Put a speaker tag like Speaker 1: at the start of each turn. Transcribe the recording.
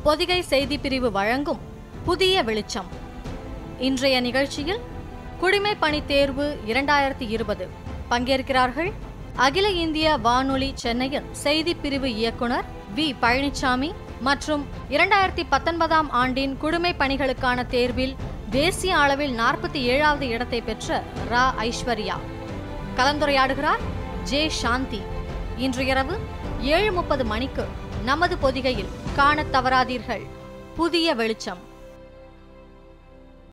Speaker 1: பொதிகை செய்தி பிரிவு வழங்கும் புதிய வெளிச்சம் இன்றைய நிகழ்ச்சியில் குடிமைப் பணி தேர்வு இரண்டாயிரத்தி இருபது பங்கேற்கிறார்கள் அகில இந்திய வானொலி சென்னையில் செய்தி பிரிவு இயக்குனர் வி பழனிசாமி மற்றும் இரண்டாயிரத்தி பத்தொன்பதாம் ஆண்டின் குடிமைப் பணிகளுக்கான தேர்வில் தேசிய அளவில் நாற்பத்தி ஏழாவது இடத்தை பெற்ற ரா ஐஸ்வர்யா கலந்துரையாடுகிறார் ஜே சாந்தி இன்று இரவு ஏழு முப்பது மணிக்கு நமது பொதிகையில் காணத் தவறாதீர்கள் புதிய வெளிச்சம்